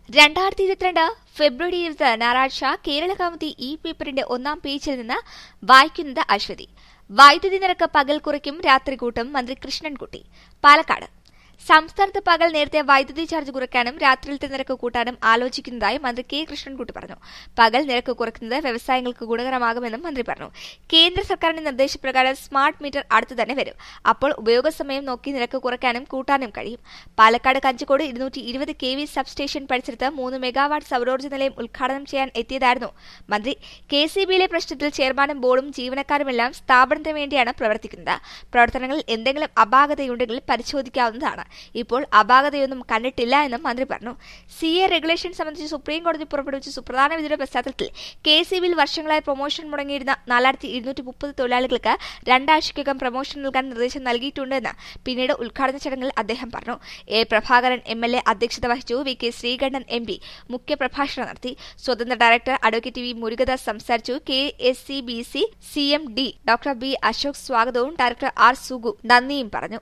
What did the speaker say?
രണ്ടായിരത്തി ഇരുപത്തിരണ്ട് ഫെബ്രുവരി ഇരുപത് ഞായറാഴ്ച കേരള കൗമുദി ഈ പേപ്പറിന്റെ ഒന്നാം പേജിൽ നിന്ന് വായിക്കുന്നത് അശ്വതി വൈദ്യുതി നിരക്ക് പകൽ കുറയ്ക്കും രാത്രി കൂട്ടും മന്ത്രി കൃഷ്ണൻകുട്ടി പാലക്കാട് സംസ്ഥാനത്ത് പകൽ നേരത്തെ വൈദ്യുതി ചാർജ് കുറയ്ക്കാനും രാത്രിയിലത്തെ നിരക്ക് കൂട്ടാനും ആലോചിക്കുന്നതായി മന്ത്രി കെ കൃഷ്ണൻകുട്ടി പറഞ്ഞു പകൽ നിരക്ക് കുറയ്ക്കുന്നത് വ്യവസായങ്ങൾക്ക് ഗുണകരമാകുമെന്നും മന്ത്രി പറഞ്ഞു കേന്ദ്ര സർക്കാരിന്റെ നിർദ്ദേശപ്രകാരം സ്മാർട്ട് മീറ്റർ അടുത്തു തന്നെ വരും അപ്പോൾ ഉപയോഗസമയം നോക്കി നിരക്ക് കുറയ്ക്കാനും കൂട്ടാനും കഴിയും പാലക്കാട് കഞ്ചിക്കോട് ഇരുന്നൂറ്റി ഇരുപത് കെ വി സബ്സ്റ്റേഷൻ പരിസരത്ത് മൂന്ന് മെഗാവാട്ട് സൗരോർജ്ജ നിലയം ഉദ്ഘാടനം ചെയ്യാൻ എത്തിയതായിരുന്നു മന്ത്രി കെ സി ബിയിലെ പ്രശ്നത്തിൽ ചെയർമാനും ബോർഡും ജീവനക്കാരുമെല്ലാം സ്ഥാപനത്തിന് വേണ്ടിയാണ് പ്രവർത്തിക്കുന്നത് പ്രവർത്തനങ്ങളിൽ എന്തെങ്കിലും അപാകതയുണ്ടെങ്കിൽ പരിശോധിക്കാവുന്നതാണ് ഇപ്പോൾ അപാകതയൊന്നും കണ്ടിട്ടില്ല എന്നും മന്ത്രി പറഞ്ഞു സി എ റെഗുലേഷൻ സംബന്ധിച്ച് സുപ്രീം കോടതി പുറപ്പെടുവിച്ച സുപ്രധാന വിധിയുടെ പശ്ചാത്തലത്തിൽ കെ സി ബിയിൽ വർഷങ്ങളായി പ്രൊമോഷൻ മുടങ്ങിയിരുന്ന നാലായിരത്തി ഇരുന്നൂറ്റി മുപ്പത് തൊഴിലാളികൾക്ക് രണ്ടാഴ്ചയ്ക്കകം പ്രൊമോഷൻ നൽകാൻ നിർദ്ദേശം നൽകിയിട്ടുണ്ടെന്ന് പിന്നീട് ഉദ്ഘാടന ചടങ്ങിൽ അദ്ദേഹം പറഞ്ഞു A Prabhakaran M L A അധ്യക്ഷത വഹിച്ചു V K Sreekandan M P മുഖ്യപ്രഭാഷണം നടത്തി സ്വതന്ത്ര ഡയറക്ടർ അഡ്വക്കേറ്റ് വി മുരുകദാസ് സംസാരിച്ചു K S C B C C M D doctor B Ashok സ്വാഗതവും ഡയറക്ടർ ആർ സുഗു നന്ദിയും പറഞ്ഞു